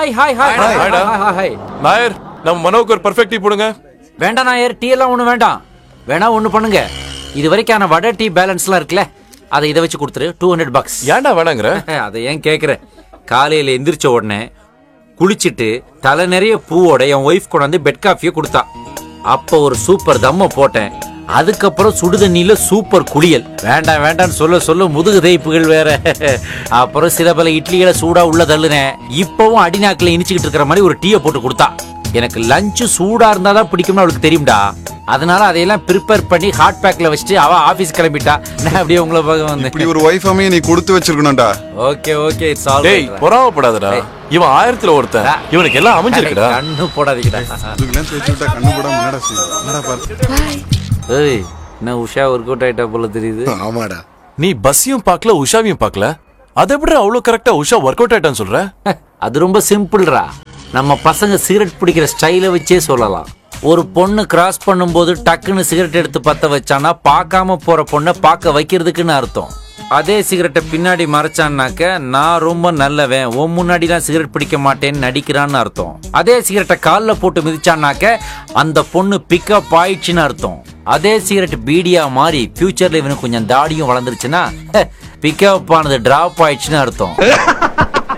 Hi hi hi hi ஹாய்டா. Hi hi hi Nair நம்ம மனோக்கு ஒரு பர்ஃபெக்ட் டீ போடுங்க வேண்டாம் நாயர் டீ எல்லாம் ஒன்றும் வேண்டாம் வேணா ஒன்று பண்ணுங்க இது வரைக்கான வடை டீ பேலன்ஸ்லாம் இருக்குல்ல அதை இதை வச்சு கொடுத்துரு டூ ஹண்ட்ரட் பக்ஸ் ஏன்டா வேணாங்கிற அதை ஏன் கேட்குற காலையில் எந்திரிச்ச உடனே குளிச்சிட்டு தலை நிறைய பூவோட என் ஒய்ஃப் கொண்டாந்து பெட் காஃபியை கொடுத்தா அப்போ ஒரு சூப்பர் தம்ம போட்டேன் அதுக்கப்புறம் சுடுதண்ணியில சூப்பர் குளியல் வேண்டாம் வேண்டாம்னு சொல்ல சொல்ல முதுகு தேய்ப்புகள் வேற அப்புறம் சில பல இட்லிகளை சூடா உள்ள தள்ளுனேன் இப்பவும் அடிநாக்கில் இனிச்சுக்கிட்டு இருக்கிற மாதிரி ஒரு டீயை போட்டு கொடுத்தா எனக்கு லஞ்சு சூடா இருந்தாதான் பிடிக்கும்னு அவளுக்கு தெரியும்டா அதனால அதையெல்லாம் ப்ரிப்பேர் பண்ணி ஹாட் பேக்ல வச்சுட்டு அவ ஆபீஸ் கிளம்பிட்டா நான் அப்படியே உங்களை பார்க்க வந்தேன் இப்படி ஒரு ஒய்ஃப் அமைய நீ கொடுத்து வச்சிருக்கணும்டா ஓகே ஓகே இட்ஸ் ஆல் டேய் பொறாமப்படாதடா இவன் ஆயிரத்துல ஒருத்தன் இவனுக்கு எல்லாம் அமைஞ்சிருக்குடா கண்ணு போடாதீங்கடா இதுக்கெல்லாம் தேய்ச்சி விட்டா கண்ணு போடாம என்னடா செய்யும் என்னடா பாரு ஏய் என்ன உஷா ஒர்க் அவுட் ஆயிட்டா போல தெரியுது ஆமாடா நீ பஸ்ஸையும் பார்க்கல உஷாவையும் பார்க்கல அதை எப்படி அவ்வளவு கரெக்டா உஷா ஒர்க் அவுட் ஆயிட்டான்னு சொல்ற அது ரொம்ப சிம்பிள்ரா நம்ம பசங்க சிகரெட் பிடிக்கிற ஸ்டைலை வச்சே சொல்லலாம் ஒரு பொண்ணு கிராஸ் பண்ணும்போது டக்குன்னு சிகரெட் எடுத்து பத்த வச்சானா பார்க்காம போற பொண்ணை பார்க்க வைக்கிறதுக்குன்னு அர்த்தம் அதே சிகரெட்டை பின்னாடி மறைச்சான்னாக்க நான் ரொம்ப நல்லவன் உன் முன்னாடிலாம் சிகரெட் பிடிக்க மாட்டேன்னு நடிக்கிறான்னு அர்த்தம் அதே சிகரெட்டை காலில் போட்டு மிதிச்சான்னாக்க அந்த பொண்ணு பிக்கப் ஆயிடுச்சுன்னு அர்த்தம் அதே சிகரெட் பீடியா மாறி ஃபியூச்சர்ல இவனுக்கு கொஞ்சம் தாடியும் வளர்ந்துருச்சுன்னா பிக்கப் ஆனது டிராப் ஆயிடுச்சுன்னு அர்த்தம்